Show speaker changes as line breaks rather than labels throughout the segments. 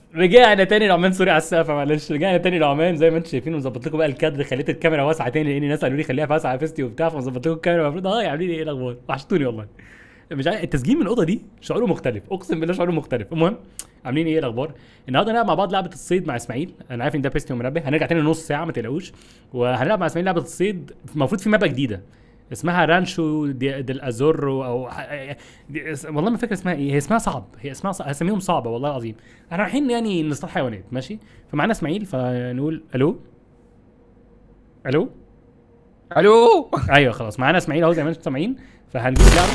رجعنا تاني نعمان سوري على السقف معلش رجعنا تاني نعمان زي ما انتم شايفين ومظبط لكم بقى الكادر خليت الكاميرا واسعه تاني لان الناس قالوا لي خليها واسعه يا فيستي وبتاع فظبط لكم الكاميرا المفروض اه عاملين ايه الاخبار وحشتوني والله مش عارف التسجيل من الاوضه دي شعوره مختلف اقسم بالله شعوره مختلف المهم عاملين ايه الاخبار النهارده هنلعب مع بعض لعبه الصيد مع اسماعيل انا عارف ان ده بيستي ومنبه هنرجع تاني نص ساعه ما تقلقوش وهنلعب مع اسماعيل لعبه الصيد المفروض في مابا جديده اسمها رانشو دي ديل ازورو او ح- دي اس- والله ما فاكر اسمها ايه هي اسمها صعب هي اسمها صعب اساميهم صعبه والله العظيم احنا رايحين يعني نصطاد حيوانات ماشي فمعانا اسماعيل فنقول الو الو
الو
ايوه خلاص معانا اسماعيل اهو زي ما انتم سامعين فهنجيب اللعبه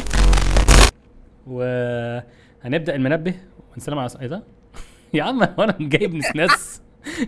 وهنبدا المنبه ونسلم على ايه ده؟ يا عم هو انا جايب نسناس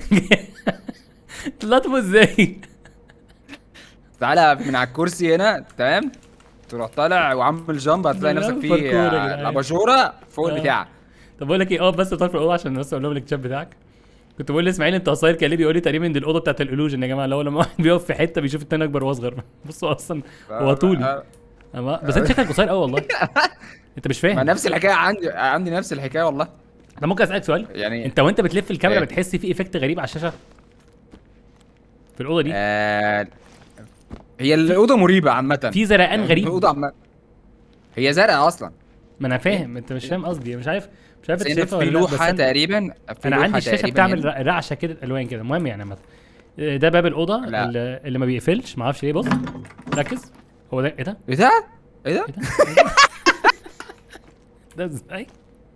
طلعت فوق ازاي؟
تعالى من على الكرسي هنا تمام تروح طالع وعامل جامب هتلاقي
بنلعب
نفسك في
باركور يا
آه،
جدعان.
الاباجوره فوق
آه.
البتاع
طب بقول لك ايه اه بس طالع في الاوضه عشان بس اقول لهم الاكتشاف بتاعك كنت بقول لاسماعيل انت قصير كان ليه بيقول لي تقريبا دي الاوضه بتاعت الالوجن يا جماعه اللي هو لما واحد بيقف في حته بيشوف التاني اكبر واصغر بصوا اصلا هو طولي
آه،
أما بس انت شكلك قصير قوي والله انت مش
ما
فاهم
نفس الحكايه عندي عندي نفس الحكايه والله
طب ممكن اسالك سؤال
يعني
انت وانت بتلف الكاميرا
إيه؟
بتحس في ايفكت غريب على الشاشه في الاوضه دي
آه هي الاوضه مريبه عامه
في زرقان غريب
الاوضه عامه هي زرقاء اصلا
ما انا فاهم انت مش فاهم قصدي مش عارف مش عارف
بس
انت
هنا
شايفها
في
ولا لا بس
لوحه
أنا-
تقريبا في
انا
لوحة
عندي الشاشه
تقريباً
بتعمل
هنا.
ر- رعشه كده الوان كده المهم يعني مثلا ده باب الاوضه
لا.
اللي, اللي ما بيقفلش ما اعرفش ليه بص ركز هو ده ايه ده
ايه ده؟ ايه ده؟
ايه ده إيه ده؟ ده ازاي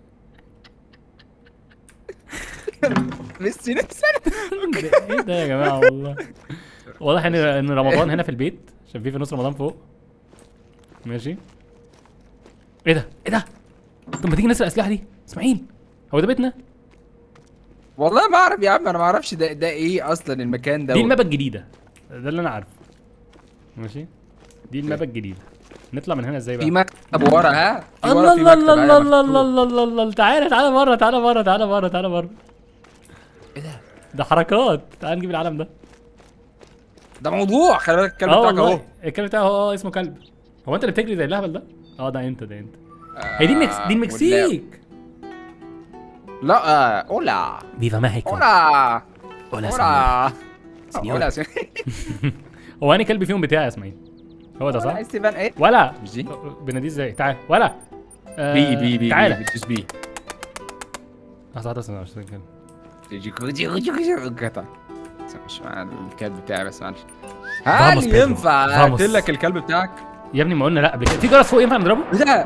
ميسي نفسي
ده ايه ده يا جماعه والله واضح ان ان رمضان هنا في البيت عشان في فانوس رمضان فوق ماشي ايه ده ايه ده طب ما تيجي نسرق الاسلحه دي اسماعيل هو ده بيتنا
والله ما اعرف يا عم انا ما اعرفش ده ده ايه اصلا المكان ده
دي المابا الجديده ده اللي انا عارفه ماشي دي المابا الجديده نطلع من هنا ازاي
في
بقى
مكتب ورا ها في
الله
ورا في
الله
مكتب
الله
هنا
الله الله
مفتوح.
الله الله الله الله تعالى تعالى بره تعالى بره تعالى بره تعالى بره
ايه ده؟
ده حركات تعال نجيب العلم ده
ده موضوع خلي بالك الكلب
اه
بتاعك اهو
والله الكلب بتاعه اه اسمه كلب هو انت اللي بتجري زي اللهبل ده اه ده انت ده انت هي دي المكس دي المكسيك
لا آه، اولا
فيفا ماهيكو
اولا
ولا
اولا
سنيور.
اولا سنيور.
هو انهي كلب فيهم بتاعي يا اسماعيل هو ده صح
عايز تبان ايه؟
ولا
مش دي؟
بناديه ازاي تعال ولا آه،
بي بي بي
تعالى
بي بتدوس بي
لحظه واحده استنى عشان كده.
جيكو جيكو جيكو جيكو قطع مش مع الكلب بتاعي بس معلش
فاموس
هل
بيدرو.
ينفع
فاموس.
اقتل لك الكلب بتاعك؟
يا ابني ما قلنا لا قبل كده في جرس فوق ينفع نضربه
ايه ده؟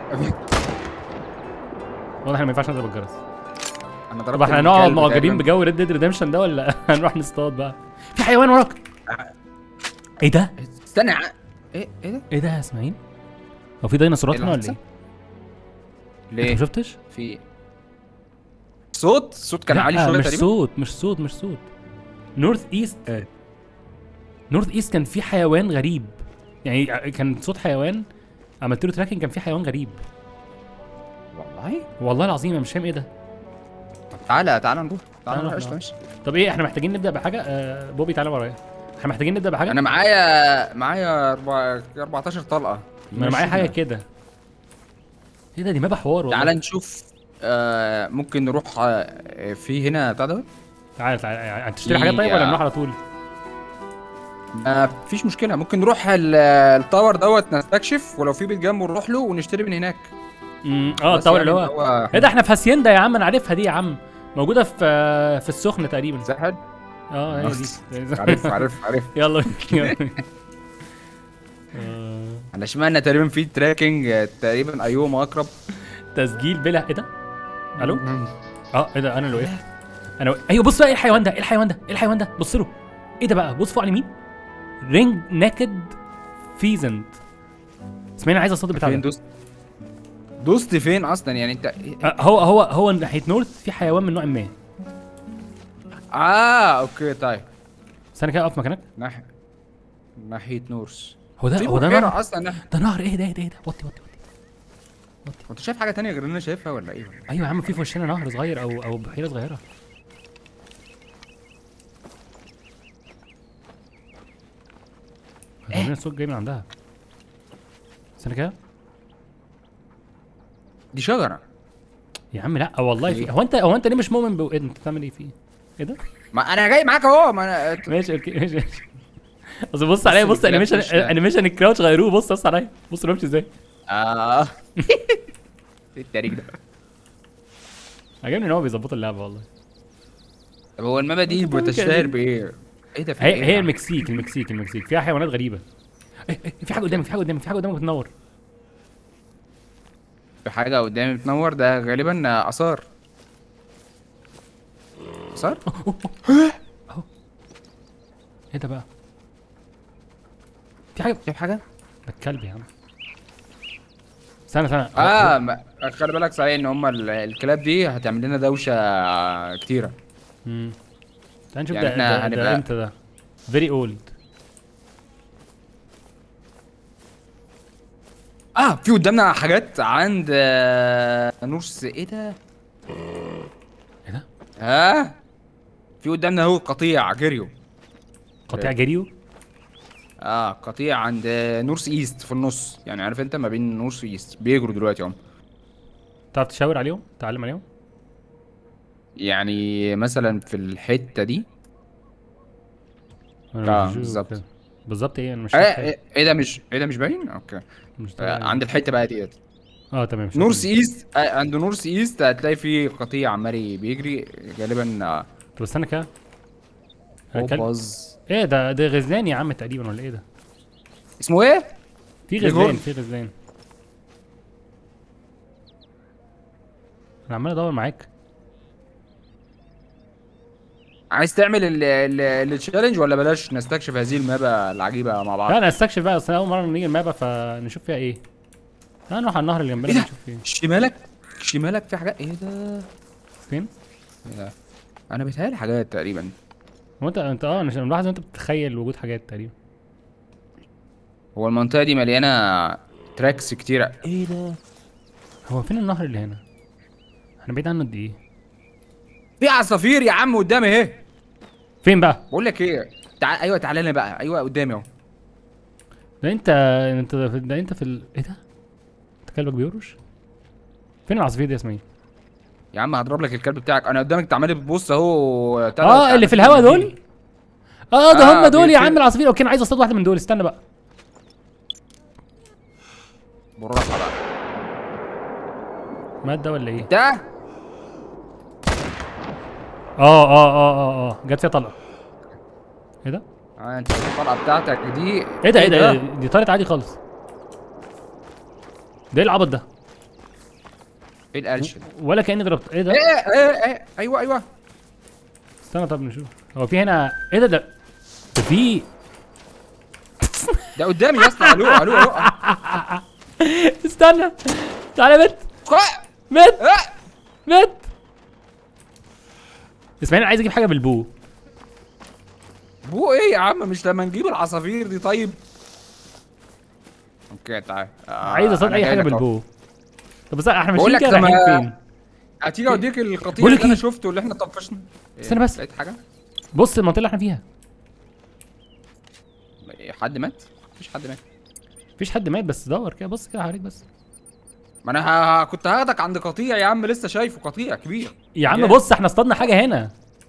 واضح ان ما ينفعش نضرب الجرس
انا
طب
ضربت
احنا هنقعد
الكلب
معجبين
تقريباً.
بجو ريد ديد ريدمشن ده ولا هنروح نصطاد بقى في حيوان وراك ايه ده
استنى ع- ايه ايه ده؟
ايه ده يا اسماعيل هو في ديناصورات
إيه
هنا
اللي
ولا
حصل؟
ايه انت
ليه؟
ما شفتش
في صوت صوت كان
لا،
عالي شويه
مش
تقريبا
صوت مش صوت مش صوت نورث ايست نورث ايست كان في حيوان غريب يعني كان صوت حيوان عملت له تراكنج كان في حيوان غريب
والله
والله العظيم انا مش فاهم ايه ده
طب تعالى تعالى نروح تعالى
تعالى
نروح
نروح.
قشطه ماشي
طب ايه احنا محتاجين نبدا بحاجه آه بوبي تعالى ورايا احنا محتاجين نبدا بحاجه
انا معايا معايا أربع- 14 طلقه
ما انا معايا حاجه كده ايه ده دي مابا حوار والله
تعالى نشوف آه ممكن نروح آه في هنا بتاع ده
تعالى تعالى يعني هتشتري
في-
حاجات طيب ولا نروح على طول
ما فيش مشكله ممكن نروح ال- التاور دوت نستكشف ولو في بيت جنبه نروح له ونشتري من هناك
امم اه
بس
الطاول
يعني
اللي هو ايه ده احنا في هاسيندا يا عم انا عارفها دي يا عم موجوده في آه، في السخنه تقريبا
سهل
اه هي دي
عارف عارف عارف
يلا يلا. آه،
انا اشمعنى تقريبا في تراكنج آه، تقريبا ايوه اقرب
تسجيل بلا ايه ده الو اه ايه ده انا اللي وقفت انا و... ايوه بص بقى ايه الحيوان ده ايه الحيوان ده ايه الحيوان ده بص له ايه ده بقى بص فوق على اليمين رينج ناكد فيزنت اسمعني عايز اصطاد بتاع
فين
ده
دوست دوست فين اصلا يعني انت
آه، هو هو هو ناحيه نورث في حيوان من نوع ما
اه اوكي طيب
استنى كده اقف مكانك
ناحيه ناحيه نورس
هو ده
في
هو ده
بحيرة
نهر
اصلا ناحية-
ده نهر ايه ده ايه ده ايه ده وطي وطي وطي
انت شايف حاجه تانية غير اللي انا شايفها ولا ايه
ايوه يا عم في في وشنا نهر صغير او او بحيره صغيره ايه الصوت جاي من عندها استنى كده
دي شجره
يا عم لا والله في
ليه؟
هو انت هو انت ليه مش مؤمن ب... إيه انت بتعمل ايه فيه ايه ده
ما انا جاي معاك اهو ما انا
ماشي اوكي ماشي ماشي بص بص عليا بص
الكلاب
انيميشن
مش-
انيميشن الكراوتش غيروه بص بص عليا بص انا بمشي ازاي
اه ايه التاريخ ده
عجبني ان هو بيظبطوا اللعبه والله
طب هو المابا دي
بتعمل كده
بتشتهر
ليه؟
بايه؟ ايه ده في
هي
إيه
هي
يا عم؟
المكسيك المكسيك المكسيك فيها حيوانات غريبه إيه إيه في حاجه قدامك في حاجه قدامك في حاجه قدامك بتنور
في حاجه قدامي بتنور ده غالبا اثار اثار؟
ايه ده بقى في حاجه
شايف حاجه؟
ده الكلب يا عم استنى استنى
اه ما- خلي بالك صحيح ان هم ال- الكلاب دي هتعمل لنا دوشه كتيره
امم تعال نشوف
يعني
ده,
إحنا
ده, ده
هنبقى-
امتى ده فيري اولد
اه في قدامنا حاجات عند آه، نورس ايه ده؟
ايه ده
ها؟ في قدامنا هو قطيع جريو
قطيع جريو
اه قطيع عند آه، نورث ايست في النص يعني عارف انت ما بين نورث وايست بيجروا دلوقتي هم
تعرف تشاور عليهم تعلم عليهم
يعني مثلا في الحته دي
أنا
آه،
مش بشوف
بالظبط.
كده. بالظبط ايه انا مش
آه
شايف حاجة.
ايه إيه ده مش ايه ده مش باين اوكي
مش
آه
طبيعي.
عند الحته بقى ديت
اه تمام شكراً.
نورث ايست آه عند نورث ايست هتلاقي في قطيع عمال بيجري غالبا آه
طب استنى كده أنا كلب-
باظ
ايه ده ده غزلان يا عم تقريبا ولا ايه ده
اسمه ايه؟
في
ليجورن.
غزلان في غزلان انا عمال ادور معاك
عايز تعمل ال- ال- التشالنج ولا بلاش نستكشف هذه المابا العجيبه مع بعض؟
لا انا استكشف بقى اصل اول مره نيجي المابا فنشوف فيها ايه تعال نروح على النهر اللي جنبنا
إيه ده؟
نشوف فيه
شمالك شمالك في حاجات ايه ده؟
فين
إيه ده؟ انا بيتهيألي حاجات تقريبا
هو انت انت اه انا ملاحظ ان انت بتتخيل وجود حاجات تقريبا
هو المنطقه دي مليانه تراكس كتيره ايه ده؟
هو فين النهر اللي هنا احنا بعيد عنه قد ايه
في عصافير يا عم قدامي اهي
فين بقى
بقول لك ايه تعال ايوه تعالى لنا بقى ايوه قدامي اهو
ده انت انت ده انت في ال... ايه ده انت كلبك بيهرش فين العصافير دي يا اسماعيل
يا عم هضرب لك الكلب بتاعك انا قدامك انت عمال بتبص اهو تعالى-
اه
تعالى
اللي في
شوف
الهوا
دي.
دول اه ده
آه،
هم دول يا
بيطير.
عم العصافير اوكي انا عايز اصطاد واحده من دول استنى بقى
بالراحه بقى
مات ده ولا ايه
ده
اه اه اه اه اه جت فيها طلقه ايه ده
آه انت الطلقه بتاعتك دي
ايه ده ايه ده إيه ده؟ دي طارت عادي خالص ده ايه العبط ده
ايه القلش ده
ولا كاني ضربت ايه ده
ايه ايه ايه ايوه ايوه
استنى طب نشوف هو في هنا ايه ده ده ده في
ده قدامي يا اسطى الو الو الو
استنى تعالى يا بنت بنت
آه.
بنت اسماعيل أنا عايز اجيب حاجه بالبو
بو ايه يا عم مش لما نجيب العصافير دي طيب اوكي تعال آه
عايز اصطاد
أنا
اي
جاي
حاجه
لك أهو.
بالبو طب بس احنا
بقول
ماشيين
لك
كده
طب
رايحين
ما-
فين
هتيجي اوديك القطيع
بقول لك
اللي انا
إيه؟
شفته اللي احنا طفشنا
استنى
إيه،
بس.
لقيت حاجه
بص المنطقه اللي احنا فيها
حد مات مفيش حد مات
مفيش حد مات بس دور كده بص كده حواليك بس
ما انا ه- كنت هاخدك عند قطيع يا عم لسه شايفه قطيع كبير
يا عم
جامد.
بص احنا اصطادنا حاجه هنا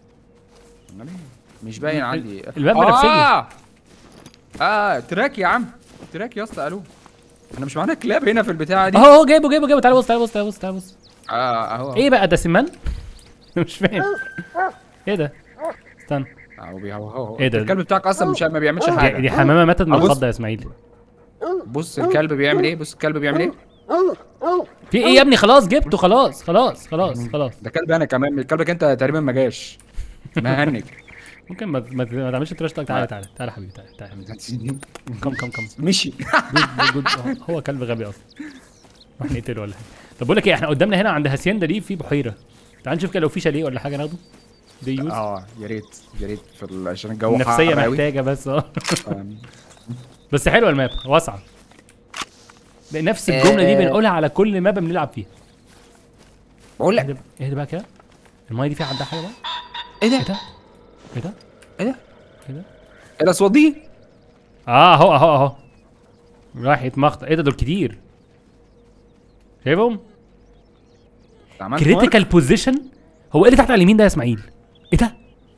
مش باين عندي
الباب
اه
بنفسجي.
اه تراك يا عم تراك يا اسطى الو احنا مش معانا كلاب هنا في البتاعه دي
اهو اهو جايبه جايبه جايبه تعالى بص تعالى بص تعالى بص تعالى بص
اه اهو
ايه بقى ده سمان مش فاهم ايه ده استنى
اهو بي- اهو اهو
إيه ده؟
الكلب بتاعك اصلا مش ما بيعملش
دي, دي
حاجه
حمامه ماتت من
أبص.
الخضه يا اسماعيل
بص الكلب بيعمل ايه بص الكلب بيعمل ايه
في ايه يا ابني خلاص جبته خلاص خلاص خلاص خلاص
ده كلب انا كمان كلبك انت تقريبا ما جاش مهنج
ممكن ما ما ما تعملش تراش توك تعالى تعالى تعالى يا حبيبي تعالى تعالى يا حبيبي كم كم كم
مشي
جود جود جود هو كلب غبي اصلا نروح نقتله ولا حاجه طب بقول لك ايه احنا قدامنا هنا عند هاسيندا دي في بحيره تعال نشوف كده لو في شاليه ولا حاجه ناخده دي يوز
اه يا ريت يا ريت في ال- عشان الجو
النفسيه
حر أوي.
محتاجه بس اه
آم،
بس حلوه الماب واسعه نفس الجمله دي
آه.
بنقولها على كل ماب بنلعب فيها
بقول لك
اهدى اهدى بقى كده المايه دي فيها عندها حاجه بقى
ايه
ايه
ده
ده ايه ده
ايه ده
ايه ده
ايه الاصوات دي
اه اهو اهو اهو راح يتمخط ايه ده دول كتير شايفهم
عملت مارك؟
كريتيكال بوزيشن هو ايه اللي تحت على اليمين ده يا اسماعيل ايه ده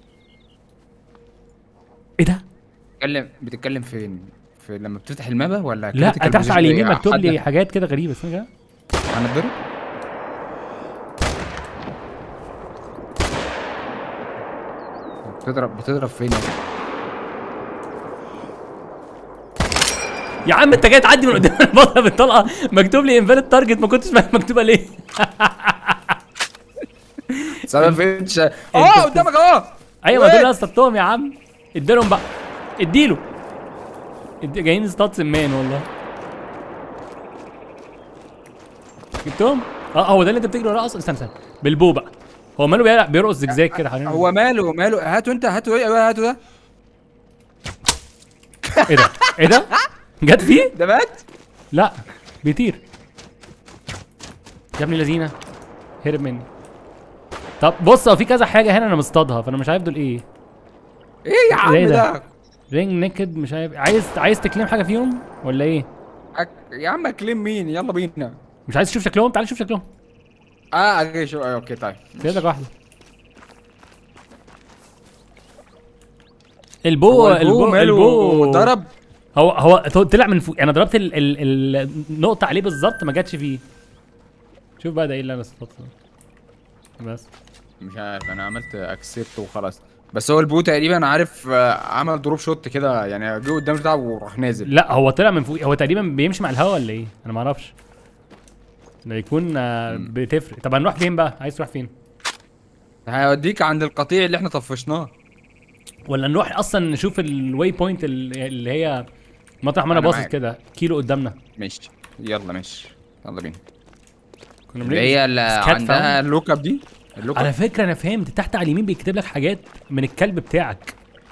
ايه ده
بتتكلم بتتكلم فين في لما بتفتح المابا ولا
لا
critical
تحت
position
على اليمين
إيه؟
مكتوب لي
حد-
حاجات كده غريبه استنى كده
هنتضرب بتضرب بتضرب فين يا اسطى؟
يا عم انت جاي تعدي من قدام البطله بالطلقه مكتوب لي انفاليد تارجت ما كنتش فاهم مكتوبه ليه
سبب فينش اه قدامك اهو
ايوه ما دول
وين؟
اللي اصطدتهم يا عم اديلهم بقى اديله ادي- جايين ستات سمان والله جبتهم؟ اه هو ده اللي انت بتجري وراه اصلا استنى استنى بالبو بقى هو ماله بيلعب- بيرقص زجزاج كده حوالين
هو ماله ماله هاتوا انت هاتوا ايه أيوة، هاتوا ده
ايه ده؟ ايه ده؟ جت فيه؟
ده مات
لا بيطير يا ابني لذينه هرب مني طب بص هو في كذا حاجه هنا انا مصطادها فانا مش عارف دول ايه
ايه يا عم
إيه ده؟
ده
رينج نيكد مش عارف عايز عايز تكلم حاجه فيهم ولا ايه
أك... يا عم اكلم مين يلا بينا
مش عايز تشوف شكلهم تعال شوف شكلهم
اه اوكي شو آه، اوكي طيب
سيب لك واحده البو
هو
البو
ماله
البو
ضرب
هو هو طلع من فوق انا ضربت ال ال النقطه عليه بالظبط ما جاتش فيه شوف بقى ده ايه اللي انا اصطدته بس
مش عارف انا عملت اكسبت وخلاص بس هو البو تقريبا عارف آه، عمل دروب شوت كده يعني جه قدام بتاعه وراح نازل
لا هو طلع من فوق هو تقريبا بيمشي مع الهوا ولا ايه انا ما اعرفش ده يكون آه، بتفرق طب هنروح فين بقى عايز تروح فين
هيوديك عند القطيع اللي احنا طفشناه
ولا نروح اصلا نشوف الواي بوينت اللي اللي هي مطرح ما انا
أنا
باصص
معاك.
كده كيلو قدامنا
ماشي يلا ماشي يلا بينا
كنا
اللي هي اللي
سكات
عندها
فاوند.
اللوك اب دي اللوك
على
اب
فكره انا فهمت تحت على اليمين بيكتب لك حاجات من الكلب بتاعك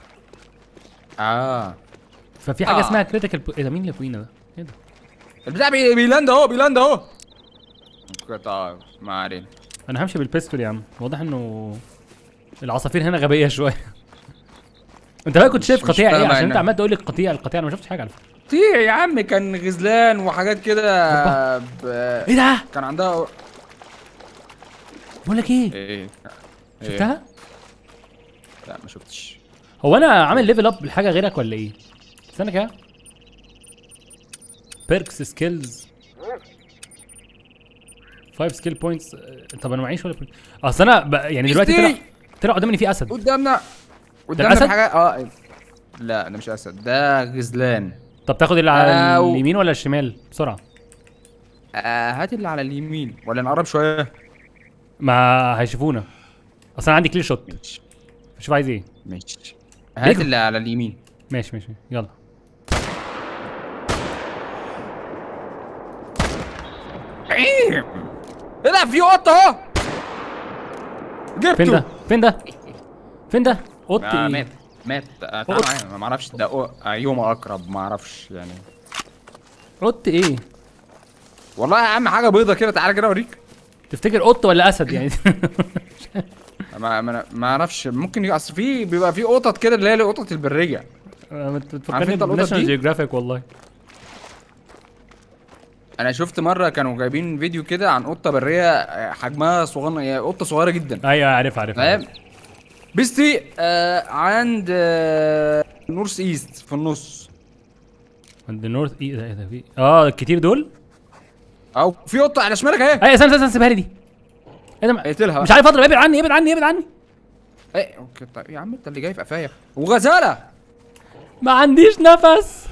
اه
ففي حاجه
آه.
اسمها كريتيكال ايه ده مين اللي فوقينا ده ايه ده
البتاع بي- بيلاند اهو بيلاند اهو اوكي طيب ما علينا
انا همشي بالبيستول يا عم واضح انه العصافير هنا غبيه شويه انت بقى كنت
مش-
شايف
مش
قطيع ايه
فاهمة
عشان انت
أنا.
عمال تقول لي القطيع القطيع انا ما شفتش حاجه على فكره
قطيع يا عم كان غزلان وحاجات كده ب...
ايه ده
كان عندها
بقول لك ايه
ايه إيه؟
شفتها
لا ما شفتش
هو انا عامل ليفل اب لحاجه غيرك ولا ايه استنى كده بيركس سكيلز 5 سكيل بوينتس طب انا معيش ولا point. اصل انا ب... يعني دلوقتي طلع
إستي!
طلع قدامي إن في اسد
قدامنا قدامنا
أسد؟
في حاجه اه لا ده مش اسد ده غزلان
طب تاخد اللي على
أو-
اليمين ولا الشمال بسرعه
آه هات اللي على اليمين ولا نقرب شويه
ما هيشوفونا اصل انا عندي كلير شوت
ماشي
شوف عايز ايه
ماشي هات
بيجروا.
اللي على اليمين
ماشي ماشي يلا
ايه لا في قطه اهو جبته
فين ده فين ده فين ده قط
آه
ايه
مات مات آه، تعال
قط.
معايا ما اعرفش ده أو- ايهما اقرب ما اعرفش يعني
قط ايه
والله يا عم حاجه بيضه كده تعالى كده اوريك
تفتكر قط ولا اسد يعني
ما ما ما اعرفش ممكن ي- اصل في بيبقى في قطط كده اللي هي القطط البريه
ما
عارف
تفكرني
أنت القطط
بناشونال
دي؟
جيوغرافيك والله
انا شفت مره كانوا جايبين فيديو كده عن قطه بريه آه، حجمها صغير هي قطه صغيره جدا
ايوه عارف عارف
فاهم بيستي آه عند آه نورث ايست في النص
عند النورث ايه ده ايه ده في اه الكتير دول
او في قطه على شمالك اهي
اي استنى استنى سيبها لي دي ايه ده ما-
اقتلها
مش عارف اضرب ابعد عني ابعد عني ابعد عني
ايه اوكي طيب يا عم انت اللي جاي في قفايا وغزاله
ما عنديش نفس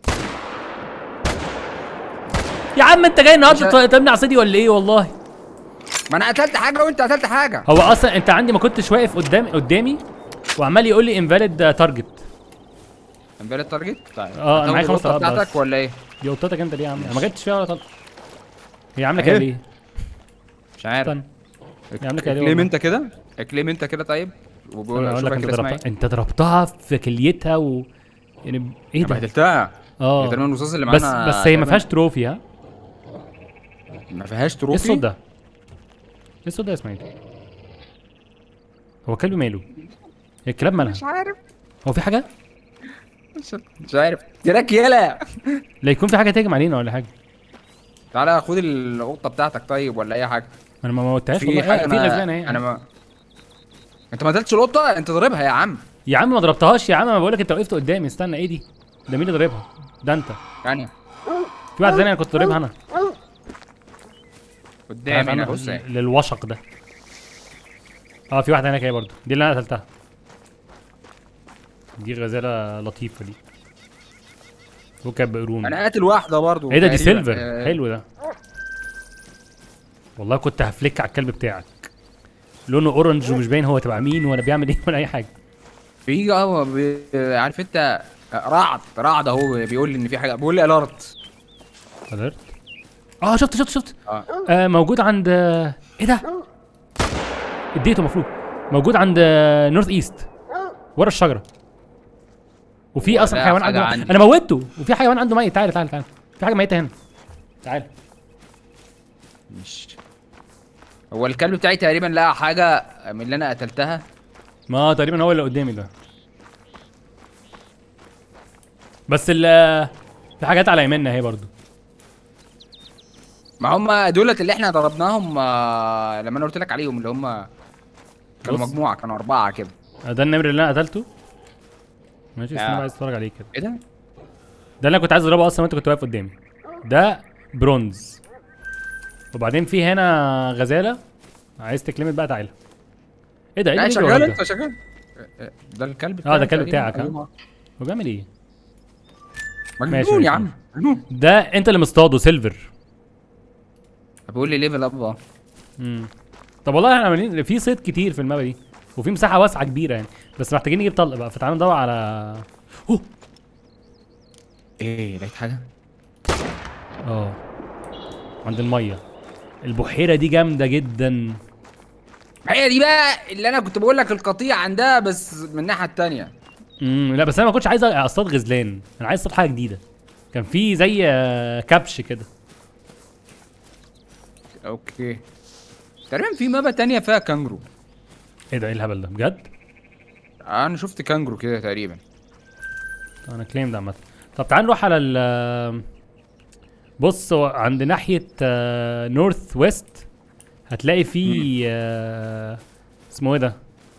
يا عم انت جاي النهارده
مش
تمنع صيدي ولا ايه والله
ما انا قتلت حاجه وانت قتلت حاجه
هو اصلا انت عندي ما كنتش واقف قدامي قدامي وعمال يقول لي انفاليد تارجت
امبارح التارجت طيب
اه، أنا معايا
هتاخد
خمس
القطة
طلقات
بتاعتك
بس.
ولا ايه
دي قطتك انت ليه يا عم انا ما جبتش فيها ولا طلق هي عامله كده
اهي.
ليه
مش عارف
استنى يا عم لك يا ليه
اكليم
والله.
انت كده اكليم انت كده طيب وبقول
انا اقول لك
شوفها
انت
كده اسمها
ضربتها
ايه
انت ضربتها في كليتها و يعني ايه
انا
ده
بهدلتها
اه
تقريبا الرصاص اللي
بس
معانا
بس هي ما
تقريباً
فيهاش تروفي ها
ما فيهاش
ايه
تروفي
الصوت ده؟ ايه الصوت ده يا اسماعيل؟ هو كلب ماله؟ هي الكلاب مالها؟
مش عارف
هو في حاجة؟
مش مش عارف تراك يلا
لا يكون في حاجة تهجم علينا ولا حاجة
تعالى خد القطه بتاعتك طيب ولا اي حاجه
انا ما موتهاش
في
والله
حاجه
آه، في
أنا-
غزلانه اهي
انا ما انت ما قتلتش القطه انت ضربها يا عم
يا عم ما ضربتهاش يا عم ما بقول لك انت وقفت قدامي استنى ايه دي ده مين اللي ضربها ده انت
يعني
في واحد ثاني انا كنت ضاربها انا
قدامي انا
عارف
بص
ل- للوشق ده اه في واحده هناك اهي برضه دي اللي انا قتلتها دي غزاله لطيفه دي ركب قرون
انا قاتل واحده برضو
ايه ده دي
تقريباً.
سيلفر
آه،
حلو ده والله كنت هفلك على الكلب بتاعك لونه اورنج ومش باين هو تبع مين ولا بيعمل ايه ولا اي حاجه
في اه بي- عارف انت رعد رعد اهو بيقول لي ان في حاجه بيقول لي الارت
قدرت اه شفت شفت شفت
اه
آه موجود عند آه، ايه ده اديته المفروض موجود عند آه، نورث ايست ورا الشجره وفي اصلا
ده
حيوان
حاجة
عنده
عندي.
انا موتته وفي حيوان عنده ميت تعالى تعالى تعالى في حاجه ميته هنا تعالى
مش هو الكلب بتاعي تقريبا لقى حاجه من اللي انا قتلتها
ما تقريبا هو اللي قدامي ده بس ال في حاجات على يميننا اهي برضو
ما هم دولت اللي احنا ضربناهم آه، لما انا قلت لك عليهم اللي هم كانوا
بص.
مجموعه كانوا اربعه كده
ده النمر اللي انا قتلته ماشي
يا.
استنى بقى عايز اتفرج عليه كده
ايه ده؟
ده اللي انا كنت عايز اضربه اصلا وانت كنت واقف قدامي ده برونز وبعدين في هنا غزاله عايز تكلمت بقى تعالى ايه ده ايه
لا
اللي بيجري
شغال
وراك
انت
ده؟
شغال آه، ده الكلب
اه، ده
بتاعي
الكلب
تقريباً.
بتاعك، ها؟
أيوة.
هو بيعمل ايه؟ ماشي،
مجنون يا
ماشي.
عم مجنون
ده انت اللي مصطاده سيلفر
بيقول لي ليفل اب اه
امم طب والله احنا عاملين في صيد كتير في المابا دي وفي مساحه واسعه كبيره يعني بس محتاجين نجيب طلق بقى فتعالى ندور على اوه
ايه لقيت حاجه؟
اه عند الميه البحيره دي جامده جدا
هي دي بقى اللي انا كنت بقول لك القطيع عندها بس من الناحيه التانية
امم لا بس انا ما كنتش عايز اصطاد غزلان انا عايز اصطاد حاجه جديده كان في زي آه، كبش كده
اوكي تقريبا في مابا تانية فيها كانجرو
ايه ده ايه الهبل ده بجد
انا شفت كانجرو كده تقريبا
انا كليم ده عامه طب تعال نروح على ال بص هو عند ناحيه نورث ويست هتلاقي في آه، اسمه ايه ده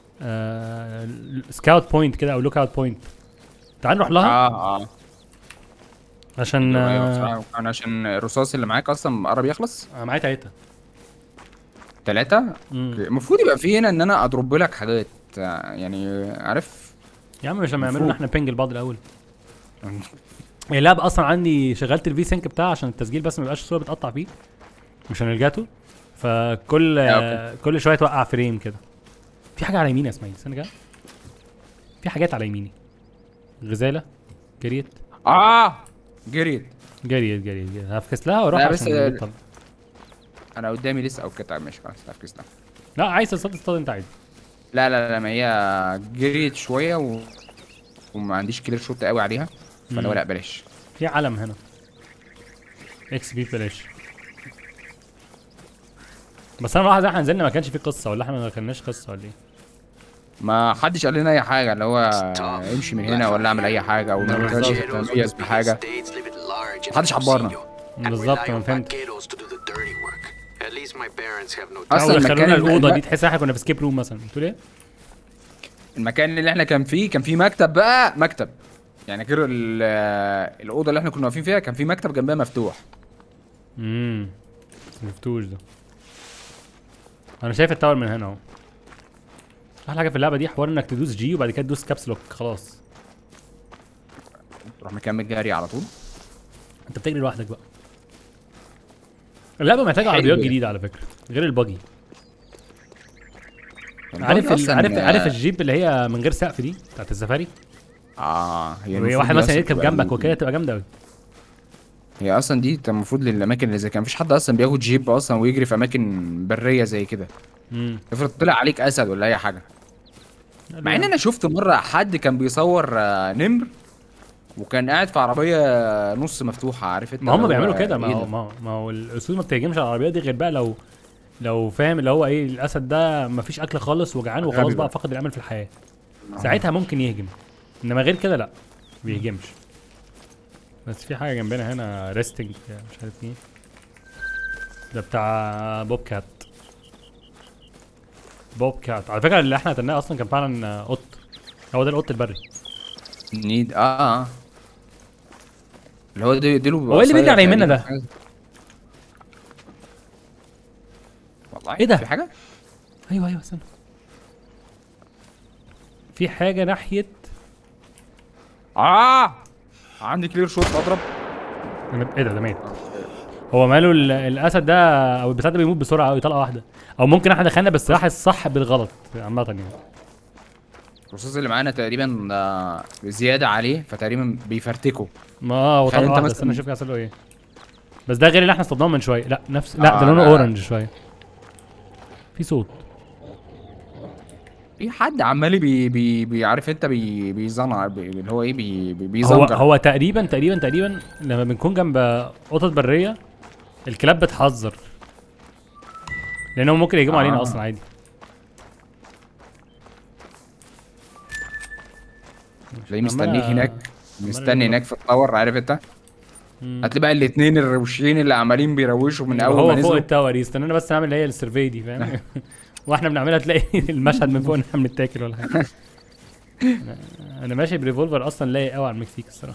سكاوت بوينت كده او لوك اوت بوينت تعال نروح لها
اه اه
عشان
ايوه
آه،
بصراحة كان عشان الرصاص اللي معاك اصلا قرب يخلص
انا معايا تلاته
ثلاثة
مم.
المفروض يبقى في هنا ان انا اضرب لك حاجات آه، يعني عارف
يا عم مش لما يعملوا
مفروض.
احنا بينج لبعض الاول اللعبة اصلا عندي شغلت الفي سينك بتاعها عشان التسجيل بس ما يبقاش الصوره بتقطع فيه مش انا رجعته فكل
يا أوكي.
كل شويه توقع فريم كده في حاجه على يميني يا اسماعيل استنى كده في حاجات على يميني غزاله جريت
اه جريت
جريت جريت جريت هفكس لها واروح
لا،
عشان
بس-
أجيب طلق.
انا قدامي لسه او كده ماشي خلاص تركز ده
لا عايز تصطاد تصطاد انت عايز
لا لا لا ما هي جريت شويه و... وما عنديش كلير شوت قوي عليها فانا
مم.
لا بلاش
في علم هنا اكس بي بلاش بس انا ملاحظ احنا نزلنا ما كانش في قصه ولا احنا ما كناش قصه ولا ايه
ما حدش قال لنا اي حاجه اللي هو امشي من هنا ولا اعمل اي حاجه او ما
بالظبط.
كانش تميز بحاجه
محدش عبرنا
بالظبط انا فهمت
أصلاً
اصلا
المكان
خلونا
الم-
الاوضه
الم-
دي تحس احنا كنا في سكيب روم مثلا بتقول ايه؟
المكان اللي احنا كان فيه كان فيه مكتب بقى مكتب يعني غير ال- الاوضه اللي احنا كنا واقفين فيها كان فيه مكتب جنبها مفتوح
امم شفتوش ده انا شايف التاور من هنا اهو احلى حاجه في اللعبه دي حوار انك تدوس جي وبعد كده تدوس كابس لوك خلاص
تروح مكمل جري على طول
انت بتجري لوحدك بقى اللعبه محتاجه
حلو
عربيات
ده.
جديده على فكره غير الباجي
الباجي
عارف ال...
أصلاً،
عارف
آه،
عارف الجيب اللي هي من غير سقف دي بتاعت السفاري
اه هي
وهي
المفروض
واحد
دي
مثلا
أصلاً
يركب
تبقى
جنبك
ال-
وكده تبقى جامده قوي
هي اصلا دي المفروض للاماكن اللي زي كان مفيش حد اصلا بياخد جيب اصلا ويجري في اماكن بريه زي كده
امم
افرض طلع عليك اسد ولا اي حاجه مع ان انا شفت مره حد كان بيصور آه، نمر وكان قاعد في عربيه نص مفتوحه عارف انت
ما هم
اللي هو
بيعملوا كده ما
إيه
هو
ده؟
ما هو ما هو الاسود ما بتهجمش على العربيات دي غير بقى لو لو فاهم اللي هو ايه الاسد ده ما فيش اكل خالص وجعان وخلاص
غبي
بقى
بقى.
فقد الامل في الحياه ساعتها ممكن يهجم انما غير كده لا ما بيهجمش بس في حاجه جنبنا هنا ريستنج مش عارف ايه ده بتاع بوب كات بوب كات على فكره اللي احنا قتلناه اصلا كان فعلا آه، قط هو ده القط البري
نيد اه اه اللي هو دي ديله
هو إيه اللي بيجري على يمنا ده؟
والله
إيه ده؟
في حاجه
ايوه ايوه استنى في حاجه ناحيه
اه عندي كلير شوت اضرب
أنا- ايه ده ده ميت هو ماله ال- الاسد ده او البتاع ده بيموت بسرعه قوي طلقه واحده او ممكن احنا دخلنا بالسلاح الصح بالغلط عامه يعني
الرصاص اللي معانا تقريبا آه، زياده عليه فتقريبا بيفرتكوا
ما اه هو
تخيل
طلقه
انت
واحده
مثلاً-
استنى نشوف هيحصل له ايه بس ده غير اللي احنا اصطدناه من شويه لا نفس لا
آه،
ده لونه
لا.
اورنج شويه في صوت
في حد عمال بي بي بيعرف انت بي بيزنع بي اللي هو ايه بي بي
هو
بيزنجر
هو تقريبا تقريبا تقريبا لما بنكون جنب قطط بريه الكلاب بتحذر لانهم ممكن يهجموا علينا
آه.
اصلا عادي
تلاقيه مستنيك
عمال-
هناك مستني هناك في التاور عارف انت
مم.
هتلاقي بقى الاثنين الروشين اللي عمالين بيروشوا من اول ما
هو فوق
نزلوا
التاور يستنانا بس نعمل اللي هي السيرفي دي فاهم واحنا بنعملها تلاقي المشهد من فوق ان احنا بنتاكل ولا حاجه أنا- انا ماشي بريفولفر اصلا لايق قوي على المكسيك الصراحه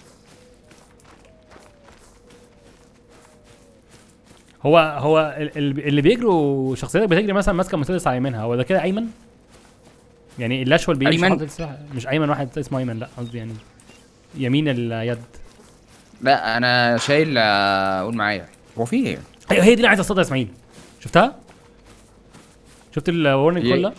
هو هو ال- ال- اللي بيجروا شخصيتك بتجري مثلا ماسكه مسدس على يمينها هو ده كده ايمن يعني الاشول بيمشي
أيمن؟
حاطط السلاح مش ايمن واحد اسمه ايمن لا قصدي يعني يمين اليد
لا انا شايل آه، قول معايا هو في ايه؟
ايوه هي دي اللي عايز اصطادها يا اسماعيل شفتها؟ شفت الورنينج
إيه؟
كلها؟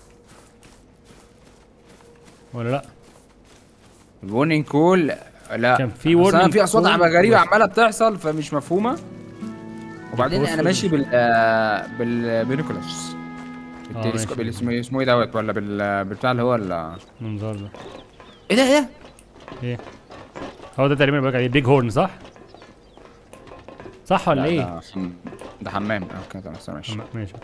ولا لا؟
الورنينج كول لا
كان في
أصل أنا
warning
في اصوات
call
عم- غريبه
بس.
عماله بتحصل فمش مفهومه وبعدين
بص
انا
ال-
ماشي بال آه، بالبينوكولاس
ماشي.
التلسكوب اللي اسمه اسمه ايه دوت ولا بال بالبتاع اللي هو ال-
المنظار ده
ايه ده ايه ده؟
ايه؟ هو ده تقريبا اللي بقولك عليه بيج هورن صح؟ صح ولا
لا،
ايه؟
ده حم- ده حمام اوكي تمام استنى، ماشي
أما- ماشي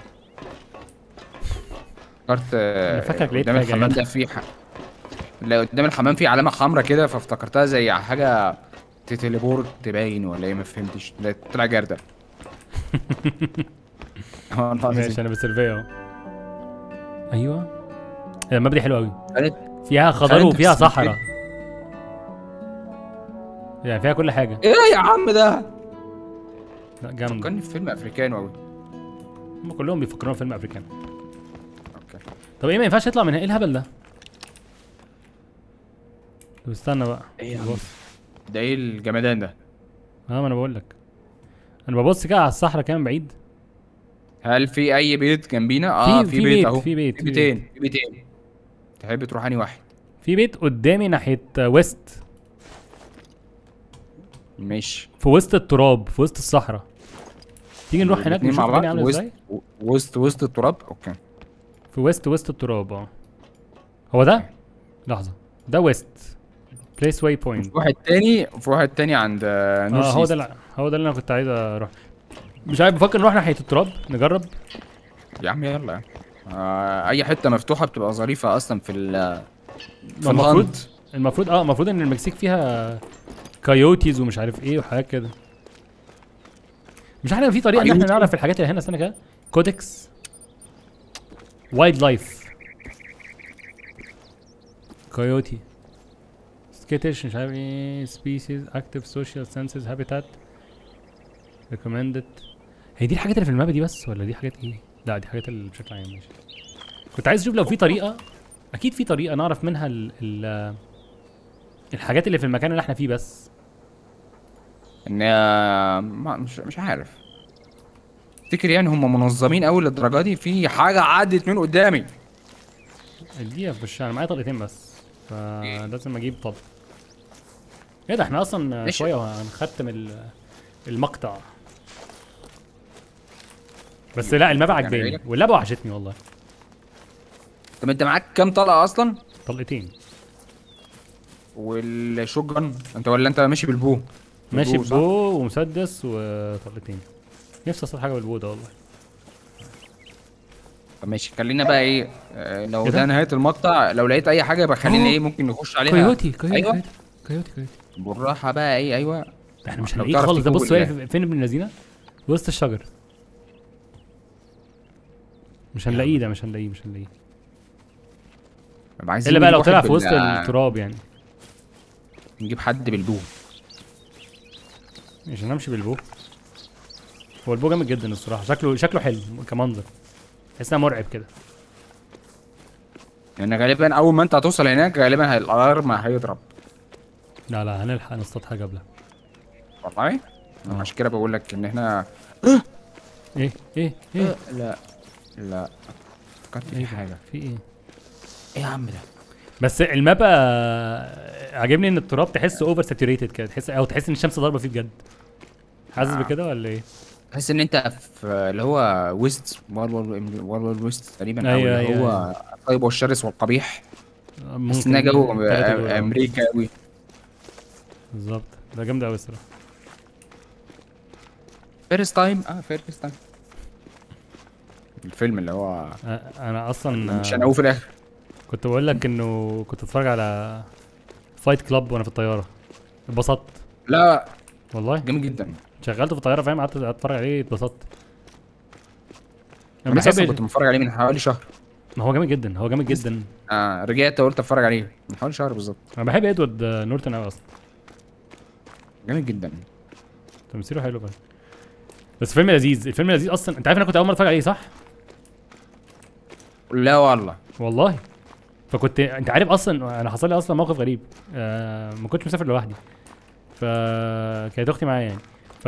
افتكرت
أنا فاكرك لقيت
قدام
حاجة
الحمام
جت.
ده في ح... لا قدام الحمام في علامه حمراء كده فافتكرتها زي حاجه تتليبورت تباين ولا ايه ما فهمتش لا، طلع جردل والله العظيم.
ماشي انا بسيرفي اهو ايوه إيه، الماب دي حلوه قوي
كانت
فيها خضار
خلينا
وفيها
نتسلسل
صحراء يعني فيها كل حاجه
ايه يا عم ده؟
لا جامده
فكرني في فيلم افريكاني قوي
هم كلهم بيفكرون فيلم افريكان
اوكي
طب ايه ما ينفعش يطلع من هنا ايه الهبل ده طب استنى بقى
إيه يا عم؟
بص
ده ايه الجمدان ده؟
اه ما انا بقول لك انا ببص كده على الصحراء كمان بعيد
هل في اي بيت جنبينا؟ اه
في-
في,
في
بيت
بيت،
اهو
في بيت،
في
في
بيتين في بيتين تحب تروح انهي واحد؟
في بيت قدامي ناحيه ويست
ماشي
في وسط التراب في وسط الصحراء تيجي نروح هناك
الاتنين
نشوف
مع بعض
الدنيا عامله
وسط
ازاي
وسط وسط التراب اوكي
في وسط وسط التراب اه هو ده لحظه ده ويست بليس واي بوينت
في واحد تاني في واحد تاني عند آه، نورث
اه هو
إيست.
ده اللي- هو ده اللي انا كنت عايز اروح مش عارف بفكر نروح ناحيه التراب نجرب
يا عم يلا يا عم. آه اي حته مفتوحه بتبقى ظريفه اصلا في ال في
المفروض
الهانت
المفروض اه المفروض ان المكسيك فيها كايوتيز ومش عارف ايه وحاجات كده مش احنا في طريقه ان احنا
كايوتي؟
نعرف الحاجات اللي هنا استنى كده كودكس وايلد لايف كايوتي سكيتش مش عارف ايه سبيسيز اكتف سوشيال سنسز هابيتات ريكومندد هي دي الحاجات اللي في المابا دي بس ولا دي حاجات ايه؟ لا دي حاجات اللي بشكل عام ماشي كنت عايز اشوف لو في طريقه اكيد في طريقه نعرف منها ال ال الحاجات اللي في المكان اللي احنا فيه بس
ان آه، ما مش مش عارف تفتكر يعني هم منظمين قوي للدرجه دي في حاجه عدت من قدامي
اديها في وشها انا معايا طلقتين بس فلازم اجيب طلق ايه ده احنا اصلا
ماشي.
شويه وهنختم ال- المقطع بس لا المابا
يعني
عجباني
جايلك؟
واللعبه وحشتني والله
طب انت معاك كام طلقه اصلا
طلقتين
والشوت جن انت ولا انت ماشي بالبو
ماشي
بالبو، صح؟
ببو ومسدس وطلقتين نفسي اصطاد حاجه بالبو ده والله
طب ماشي خلينا بقى ايه آه، لو
إيه ده؟
ده نهايه المقطع لو لقيت اي حاجه يبقى خلينا
أوه.
ايه ممكن نخش عليها
كويوتي كويوتي
ايوه
كويوتي كويوتي كويوتي
بالراحه بقى ايه ايوه
ده احنا مش
لو
هنلاقيه
تعرف
خالص ده
تجيبه
بص
بالله.
واقف فين ابن الذين وسط الشجر مش هنلاقيه ده مش هنلاقيه مش هنلاقيه
طب عايزين
الا بقى لو
نجيب
طلع
واحد
في وسط
بال-
التراب يعني
نجيب حد بالبو
مش هنمشي بالبو هو البو جامد جدا الصراحه شكله شكله حلو كمنظر تحس انها مرعب كده
لان غالبا اول ما انت هتوصل هناك غالبا هي- الالارم هيضرب
لا لا هنلحق نصطاد حاجه قبلها
والله أنا عشان كده بقول لك ان احنا
ايه ايه ايه
لا لا فكرت
ايه
في
ده؟
حاجه
في ايه
ايه يا عم ده
بس الماب آه، عاجبني ان التراب تحسه اوفر ساتوريتد كده تحس او تحس ان الشمس ضاربه فيه بجد حاسس
آه.
بكده ولا ايه؟
تحس ان انت في اللي هو ويست وورلد وورلد ويست تقريبا او
أيوة،
اللي
أيوة،
هو الطيب والشرس والقبيح بس
ممكن
انها جو
تلاتة دول، آه.
امريكا قوي
بالظبط ده جامد قوي الصراحه
فيرست تايم اه فيرست تايم الفيلم اللي هو
آه، انا اصلا
مش
آه،
هنقول في الاخر
كنت بقول لك انه كنت اتفرج على فايت كلاب وانا في الطياره اتبسطت
لا
والله
جامد جدا
شغلته في الطياره فاهم قعدت اتفرج عليه اتبسطت انا
انا اصلا
بحب
كنت متفرج عليه من حوالي شهر
ما هو جامد جدا هو جامد جدا
آه رجعت قلت اتفرج عليه من حوالي شهر بالظبط
انا بحب ادوارد آه، نورتون قوي اصلا
جامد جدا
تمثيله حلو بقى بس فيلم لذيذ الفيلم لذيذ اصلا انت عارف انا كنت اول مره اتفرج عليه صح
لا والله
والله فكنت انت عارف اصلا انا حصل لي اصلا موقف غريب آه ما كنتش مسافر لوحدي فكانت اختي معايا يعني ف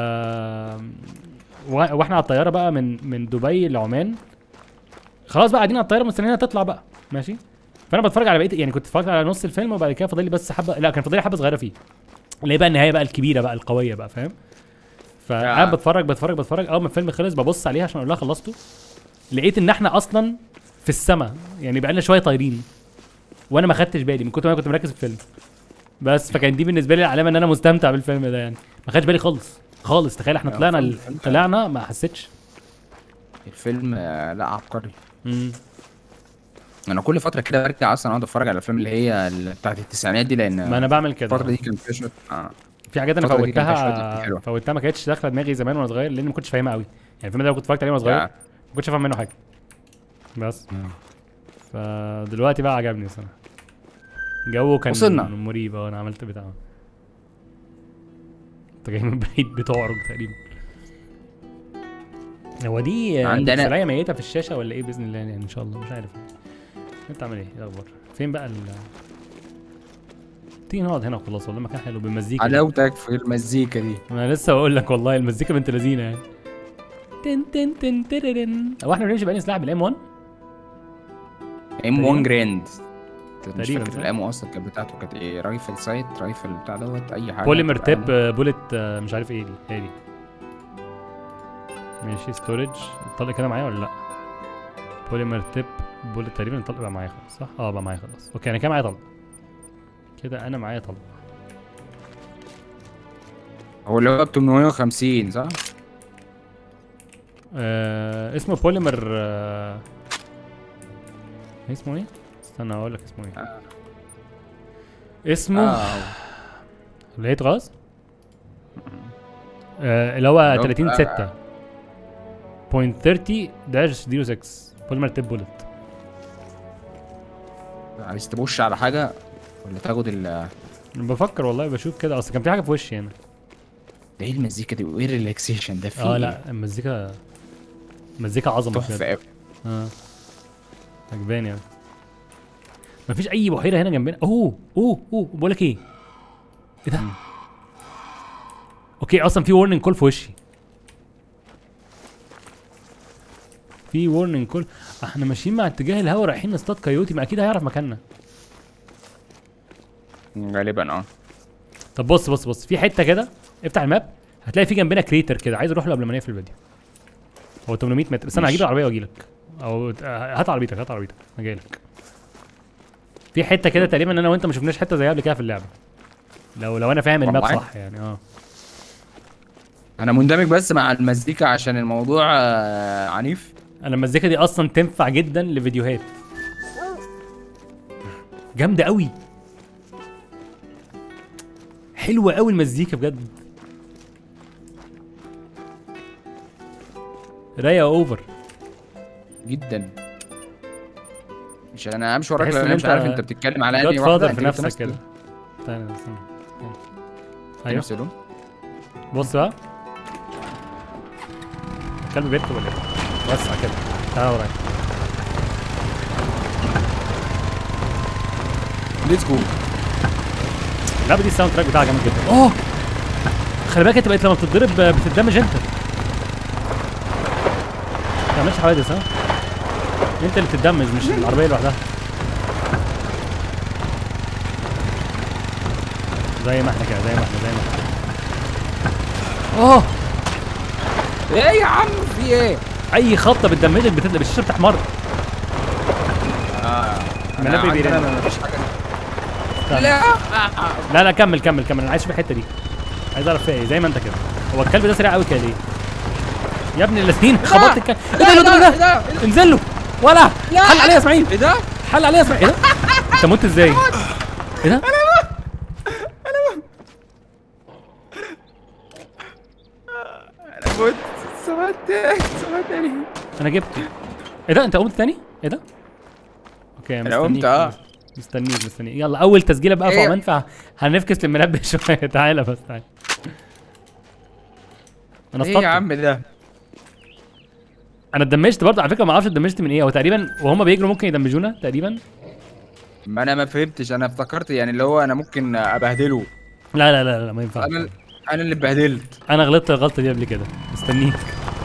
وا- واحنا على الطياره بقى من من دبي لعمان خلاص بقى قاعدين على الطياره مستنيينها تطلع بقى ماشي فانا بتفرج على بقيه يعني كنت اتفرجت على نص الفيلم وبعد كده فاضل لي بس حبه لا كان فاضل لي حبه صغيره فيه اللي هي بقى النهايه بقى الكبيره بقى القويه بقى فاهم فانا
آه.
بتفرج بتفرج بتفرج اول ما الفيلم خلص ببص عليها عشان اقول لها خلصته لقيت ان احنا اصلا في السماء يعني بقى لنا شويه طايرين وانا ما خدتش بالي من كتر ما انا كنت مركز في الفيلم بس فكان دي بالنسبه لي العلامه ان انا مستمتع بالفيلم ده يعني ما خدش بالي خالص خالص تخيل احنا
يا
طلعنا
فيلم-
ال-
فيلم-
طلعنا ما حسيتش
الفيلم آه لا عبقري
امم
انا كل فتره كده برجع اصلا اقعد اتفرج على الافلام اللي هي ال- بتاعت التسعينات دي لان
ما انا بعمل كده
الفتره دي كان فيها شويه اه
في حاجات انا
الفترة دي كان فيها شوية
فوتها
حاجات حلوة.
فوتها ما كانتش داخله دماغي زمان وانا صغير لان ما كنتش فاهمها قوي يعني الفيلم ده لو كنت اتفرجت عليه وانا صغير
يا.
ما كنتش فاهم منه حاجه بس فدلوقتي بقى عجبني الصراحه جو كان
وصلنا.
مريب اه انا عملت بتاع انت جاي من بعيد بتعرج تقريبا هو دي
عندنا-
عندنا ميته في الشاشه ولا ايه باذن الله يعني ان شاء الله مش عارف انت عامل ايه ايه الاخبار فين بقى ال تيجي نقعد هنا وخلاص والله مكان حلو بالمزيكا دي.
حلاوتك في المزيكا دي
انا لسه بقول لك والله المزيكا بنت لذينه يعني تن تن تن تررن هو احنا بنمشي بقى سلاح بالام 1
ام
تقريباً.
1 جراند مش
تقريباً،
فاكر
صح؟
الام اصلا كانت بتاعته كانت ايه رايفل سايت رايفل بتاع دوت اي حاجه
بوليمر
تبقى
تيب
ammo.
آه، بوليت آه، مش عارف ايه دي هي دي ماشي ستورج الطلق كده معايا ولا لا بوليمر تيب بوليت تقريبا الطلق بقى معايا خلاص صح اه بقى معايا خلاص اوكي انا كده معايا طلق كده انا معايا طلق
هو اللي هو ب 850 صح؟
آه اسمه بوليمر آه اسمه ايه استنى اقول لك اسمه ايه
آه.
اسمه
اه
لقيته خلاص آه اللي هو
اللي هو
30
بقى-
6 بوينت 30 داش 06 بوليمر تيب بوليت
عايز تبوش على حاجه ولا تاخد ال ده
بفكر والله بشوف كده اصل كان في حاجه في وشي هنا
ايه المزيكا دي وايه الريلاكسيشن ده في
اه
إيه؟
لا المزيكا مزيكا عظمه
تحفه
بجد
قوي
اه عجباني يعني مفيش اي بحيره هنا جنبنا اوه اوه اوه بقول لك ايه ايه ده اوكي اصلا في وورنينج كول في وشي في وورنينج كول احنا ماشيين مع اتجاه الهوا رايحين نصطاد كايوتي ما اكيد هيعرف مكاننا
غالبا اه
طب بص بص بص في حته كده افتح الماب هتلاقي في جنبنا كريتر كده عايز اروح له قبل ما نقفل الفيديو هو 800 متر بس انا هجيب
ماشي.
العربيه واجي لك او آه، هات عربيتك هات عربيتك انا جاي لك في حته كده تقريبا انا وانت ما شفناش حته زيها قبل كده في اللعبه لو لو انا فاهم الماب
والله؟
صح يعني اه
انا مندمج بس مع المزيكا عشان الموضوع آه عنيف
انا المزيكا دي اصلا تنفع جدا لفيديوهات جامده قوي حلوه قوي المزيكا بجد رايقه اوفر
جدا مش انا همشي وراك
تحس
لأن
إن
انا مش
أنت
عارف انت بتتكلم على
جاد
انهي واحده
فاذر
انت
في
جبت
نفسك
نفس
كده استنى استنى
ايوه
ايوه
سلام
بص بقى الكلب بيركب ولا ايه؟ وسع كده تعالى ورايا
ليتس جو
اللعبه دي الساوند تراك بتاعها جامد جدا اوه خلي بالك انت بقيت لما بتتضرب بتتدمج انت ما تعملش حوادث ها انت اللي بتتدمج مش العربيه لوحدها زي ما احنا كده زي ما احنا زي ما احنا اوه
ايه يا عم في ايه؟
اي خبطه بتدمجك بتطلع الشاشه بتحمر
اه
منبه
عندنا
بيرن.
مفيش حاجه
استنى.
لا
لا لا كمل كمل كمل انا عايز اشوف الحته دي عايز اعرف فيها ايه زي ما انت كده هو الكلب ده سريع قوي كده ليه؟ يا ابن اللذين خبطت الكلب ايه ده
لا،
ده
لا،
ده
لا.
انزل له ولا
لا.
حل عليه يا اسماعيل
ايه ده؟
حل عليه يا اسماعيل ايه ده؟ انت مت ازاي؟ ايه ده؟
انا مت سمعت سمعت تاني
انا جبته ايه ده انت قمت تاني؟ ايه ده؟ اوكي
أنا قمت،
مستنيك
آه.
مستنيك مستنيك يلا اول تسجيله بقى في
إيه؟
عمان فهنفكس للمنبه شويه تعالى بس تعالى انا
ايه
اصطدت
يا عم ده؟
انا اتدمجت برضه على فكره ما اعرفش اتدمجت من ايه هو تقريبا وهم بيجروا ممكن يدمجونا تقريبا
ما انا ما فهمتش انا افتكرت يعني اللي هو انا ممكن ابهدله
لا لا لا, لا ما ينفعش
انا انا اللي اتبهدلت
انا غلطت الغلطه دي قبل كده مستنيك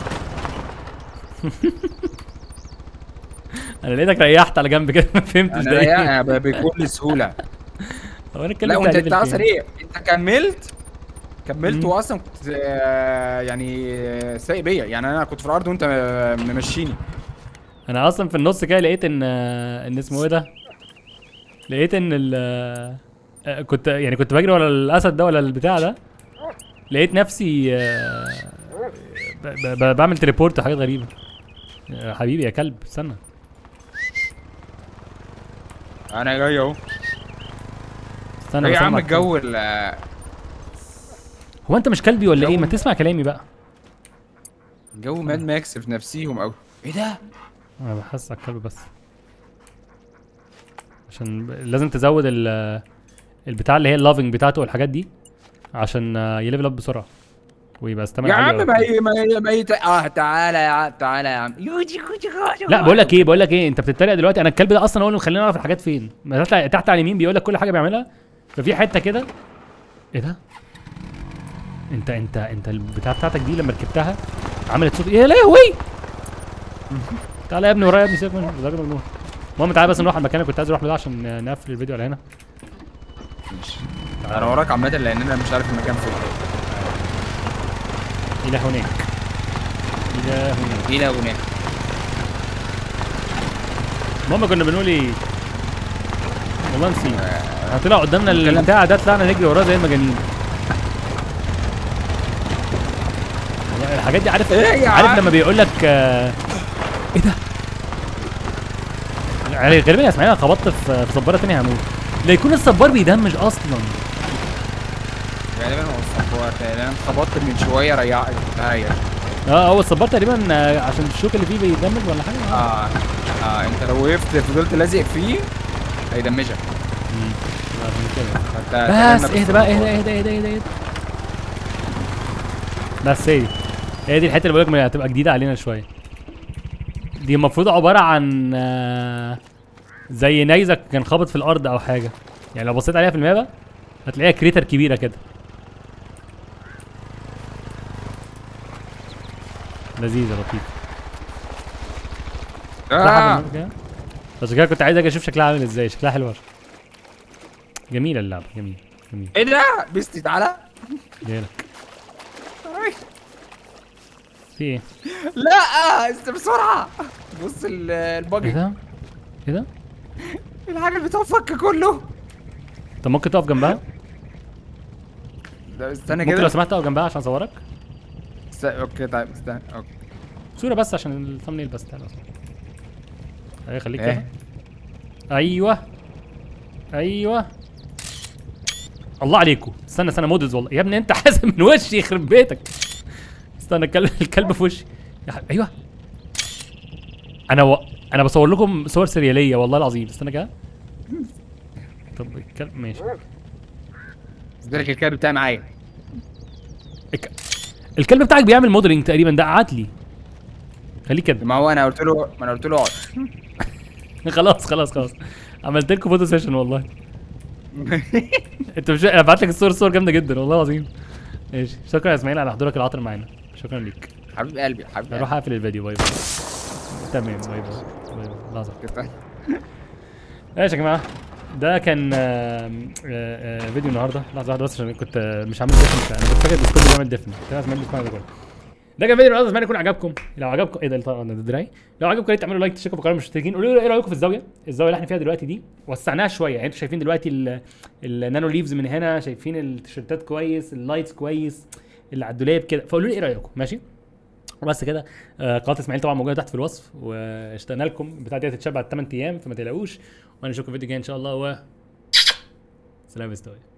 انا لقيتك ريحت على جنب كده ما فهمتش
انا
ده ايه
رايق ب- بكل سهوله
هو انا اتكلمت
لا وانت
عليه
انت
بالكلمة.
سريع انت كملت كملت
مم.
واصلا كنت آه، يعني آه، سايق بيا يعني انا كنت في الارض وانت آه، ممشيني
انا اصلا في النص كده لقيت ان ان اسمه ايه ده لقيت ان ال آه، كنت يعني كنت بجري ورا الاسد ده ولا البتاع ده لقيت نفسي آه، ب- ب- بعمل تليبورت وحاجات غريبه يا حبيبي يا كلب استنى
انا جاي اهو
استنى
ايه يا
بس
عم
أسمع
الجو ال-
هو انت مش كلبي ولا
جو-
ايه ما تسمع كلامي بقى
جو ماد ماكس في نفسيهم قوي ايه ده؟
انا بحس على الكلب بس عشان ب- لازم تزود ال البتاع اللي هي اللافنج بتاعته والحاجات دي عشان آه، يليفل اب بسرعه ويبقى استمر
يا عم ما هي ما هي ما هي اه تعالى يا عم تعالى يا عم يوجي يوجي
لا بقول لك ايه بقول لك ايه انت بتتريق دلوقتي انا الكلب ده اصلا هو اللي مخليني اعرف الحاجات فين ما تحت تحت على اليمين بيقول لك كل حاجه بيعملها ففي حته كده ايه ده انت انت انت البتاع بتاعتك دي لما ركبتها عملت صوت يا لهوي تعالى يا ابني ورايا يا ابني سيبك منه ده راجل مجنون المهم تعالى بس نروح على المكان اللي كنت عايز اروح له ده عشان نقفل الفيديو على هنا
انا وراك عامه لان انا مش عارف المكان فين
الى هناك الى هناك
الى هناك
المهم كنا بنقول ايه والله نسيت احنا طلع قدامنا
الكلام-
البتاع ده طلعنا نجري وراه زي المجانين والله الحاجات دي عارف
إيه يا
عارف
عم؟
لما بيقول لك آه، ايه ده يعني غالبا يا اسماعيل انا خبطت في في صباره تانية هموت لا يكون الصبار بيدمج اصلا
غالبا هو الصبار لان انا خبطت من شويه ريح ريح
اه هو الصبار تقريبا آه، عشان الشوك اللي فيه بيدمج ولا حاجه
اه اه انت لو وقفت فضلت لازق فيه هيدمجك
مم. عشان كده.
فانت
بس اهدى بقى اهدى اهدى اهدى اهدى اهدى بس هي دي هي دي الحته اللي بقول لك هتبقى جديده علينا شويه دي المفروض عباره عن آه، زي نيزك كان خابط في الارض او حاجه يعني لو بصيت عليها في المابا هتلاقيها كريتر كبيره كده لذيذه لطيفه
آه.
بس كده كنت عايز اجي اشوف شكلها عامل ازاي شكلها حلوه جميله اللعبه جميل جميل
ايه ده بيستي تعالى
جايلك في ايه؟
لا است بسرعه بص ال-
ايه
الباجي
ده؟ ايه ده؟
الحاجه اللي بتفك كله
طب ممكن تقف جنبها؟
ده استنى
ممكن لو
كده
سمحت تقف جنبها عشان اصورك؟
است- اوكي طيب استنى اوكي
صورة بس عشان الثمنيل بس تعالى اصور ايوه خليك
إيه؟
كده ايوه ايوه الله عليكم استنى استنى مودلز والله يا ابني انت حازم من وشي يخرب بيتك استنى الكلب الكلب في وشي يا ح- ايوه انا و... انا بصور لكم صور سرياليه والله العظيم استنى كده طب الكلب ماشي
ذلك الكلب بتاعي معايا
الك... الكلب بتاعك بيعمل موديلنج تقريبا ده قعد لي خليه كده
ما هو انا قلت له ما انا قلت له اقعد
خلاص خلاص خلاص عملت لكم فوتو سيشن والله انت مش انا بعت لك الصور صور جامده جدا والله العظيم ماشي شكرا يا اسماعيل على حضورك العطر معانا شكرا ليك
حبيب قلبي حبيب
هروح
قلبي
اقفل الفيديو باي باي تمام باي باي باي باي لحظه
كده.
ماشي يا جماعه ده كان آم، آه، آه، فيديو النهارده لحظه واحده بس عشان كنت آه، مش عامل دفن انا كنت فاكر الديسكورد بيعمل دفن كده اسمعني بيسمعني ده كله ده كان فيديو النهارده اتمنى يكون عجبكم لو عجبكم ايه ده طبعا ده دراعي لو عجبكم يا ريت تعملوا لايك تشتركوا في القناه المشتركين قولوا لي ايه رايكم في الزاويه الزاويه اللي احنا فيها دلوقتي دي وسعناها شويه يعني انتوا شايفين دلوقتي ال- النانو ليفز من هنا شايفين التيشيرتات كويس اللايتس كويس اللي على الدولاب كده فقولوا لي ايه رايكم ماشي وبس كده آه، قناه اسماعيل طبعا موجوده تحت في الوصف واشتقنا لكم البتاع دي هتتشال بعد 8 ايام فما تقلقوش وانا اشوفكم في الفيديو الجاي ان شاء الله و سلام يا استوي